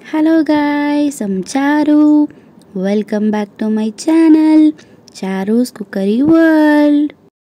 Hello guys, I'm Charu. Welcome back to my channel, Charu's Cookery World.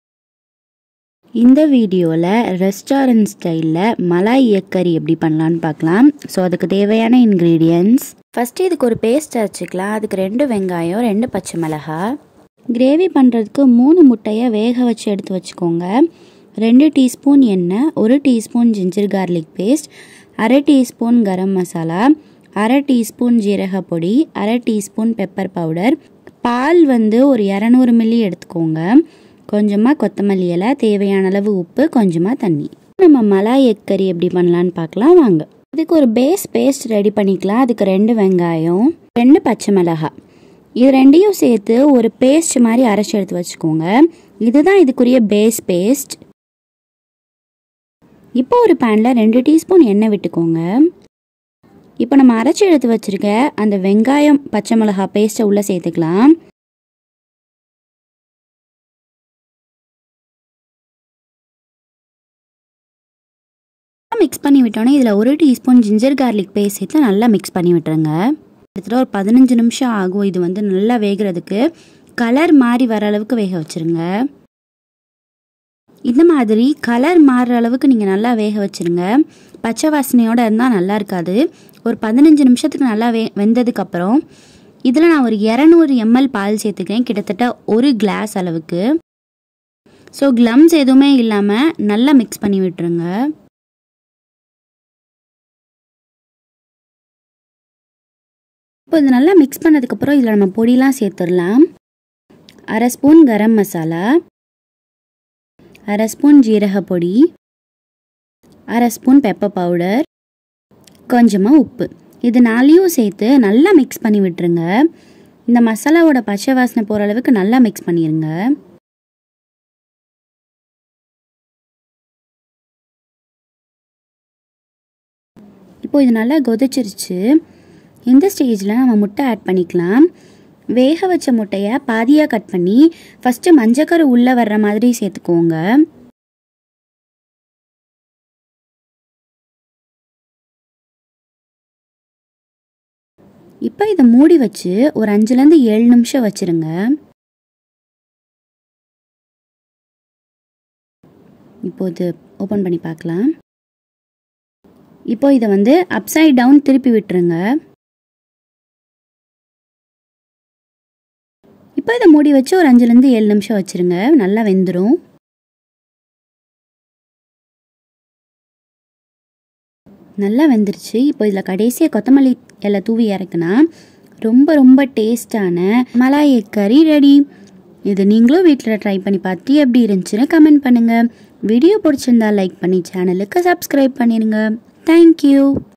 இந்த வீடியோவில் restaurant ஸ்டைலில் Malay egg curry எப்படி பண்ணலான்னு பார்க்கலாம் ஸோ அதுக்கு தேவையான இன்க்ரீடியன்ட்ஸ் ஃபஸ்ட்டு இதுக்கு ஒரு பேஸ்ட் அரைச்சிக்கலாம் அதுக்கு ரெண்டு வெங்காயம் ரெண்டு பச்சை மிளகாய் கிரேவி பண்ணுறதுக்கு மூணு முட்டையை வேக வச்சு எடுத்து வச்சுக்கோங்க ரெண்டு டீஸ்பூன் எண்ணெய் ஒரு டீஸ்பூன் ஜிஞ்சர் கார்லிக் பேஸ்ட் அரை டீஸ்பூன் கரம் மசாலா அரை டீஸ்பூன் ஜீரக பொடி அரை டீஸ்பூன் பெப்பர் பவுடர் பால் வந்து ஒரு இரநூறு மில்லி எடுத்துக்கோங்க கொஞ்சமாக கொத்தமல்லி இலை தேவையான அளவு உப்பு கொஞ்சமாக தண்ணி நம்ம மலாய் எக் கறி எப்படி பண்ணலான்னு பார்க்கலாம் வாங்க இதுக்கு ஒரு பேஸ் பேஸ்ட் ரெடி பண்ணிக்கலாம் அதுக்கு ரெண்டு வெங்காயம் ரெண்டு பச்சை மிளகாய் இது ரெண்டையும் சேர்த்து ஒரு பேஸ்ட் மாதிரி அரைச்சி எடுத்து வச்சுக்கோங்க இதுதான் இதுக்குரிய பேஸ் பேஸ்ட் இப்போ ஒரு பேனில் ரெண்டு டீஸ்பூன் எண்ணெய் விட்டுக்கோங்க இப்போ நம்ம அரைச்சி எடுத்து வச்சிருக்க அந்த வெங்காயம் பச்சை மிளகாய் பேஸ்ட்டை உள்ளே சேர்த்துக்கலாம் மிக்ஸ் பண்ணி விட்டோன்னே இதில் ஒரு டீஸ்பூன் ஜிஞ்சர் கார்லிக் பேஸ்ட் சேர்த்து நல்லா மிக்ஸ் பண்ணி விட்டுருங்க கிட்டத்தட்ட ஒரு பதினஞ்சு நிமிஷம் ஆகும் இது வந்து நல்லா வேகிறதுக்கு கலர் மாறி வர அளவுக்கு வேக வச்சுருங்க இந்த மாதிரி கலர் மாறுற அளவுக்கு நீங்கள் நல்லா வேக வச்சுருங்க பச்சை வாசனையோடு இருந்தால் நல்லா இருக்காது ஒரு பதினஞ்சு நிமிஷத்துக்கு நல்லா வே வெந்ததுக்கப்புறம் இதில் நான் ஒரு இரநூறு எம்எல் பால் சேர்த்துக்கிறேன் கிட்டத்தட்ட ஒரு கிளாஸ் அளவுக்கு ஸோ க்ளம்ஸ் எதுவுமே இல்லாமல் நல்லா மிக்ஸ் பண்ணி விட்டுருங்க இப்போ இது நல்லா மிக்ஸ் பண்ணதுக்கப்புறம் இதில் நம்ம பொடியெலாம் சேர்த்துடலாம் அரை ஸ்பூன் கரம் மசாலா அரை ஸ்பூன் ஜீரக பொடி அரை ஸ்பூன் பெப்பர் பவுடர் கொஞ்சமாக உப்பு இது நாளையும் சேர்த்து நல்லா மிக்ஸ் பண்ணி விட்டுருங்க இந்த மசாலாவோட பச்சை வாசனை போகிற அளவுக்கு நல்லா மிக்ஸ் பண்ணிடுங்க இப்போ இது நல்லா கொதிச்சிருச்சு இந்த ஸ்டேஜில் நம்ம முட்டை ஆட் பண்ணிக்கலாம் வேக வச்ச முட்டையை பாதியாக கட் பண்ணி ஃபஸ்ட்டு மஞ்சக்கரு உள்ளே வர்ற மாதிரி சேர்த்துக்கோங்க இப்போ இதை மூடி வச்சு ஒரு அஞ்சுலேருந்து ஏழு நிமிஷம் வச்சுருங்க இப்போ இது ஓப்பன் பண்ணி பார்க்கலாம் இப்போ இதை வந்து அப்சைட் டவுன் திருப்பி விட்டுருங்க இப்போ இதை மூடி வச்சு ஒரு அஞ்சுலேருந்து ஏழு நிமிஷம் வச்சுருங்க நல்லா வெந்துடும் நல்லா வெந்துருச்சு இப்போ இதில் கடைசியாக கொத்தமல்லி இலை தூவி இறக்குனா ரொம்ப ரொம்ப டேஸ்டான மலாய் கறி ரெடி இது நீங்களும் வீட்டில் ட்ரை பண்ணி பார்த்து எப்படி இருந்துச்சுன்னு கமெண்ட் பண்ணுங்கள் வீடியோ பிடிச்சிருந்தா லைக் பண்ணி சேனலுக்கு சப்ஸ்கிரைப் பண்ணிடுங்க தேங்க்யூ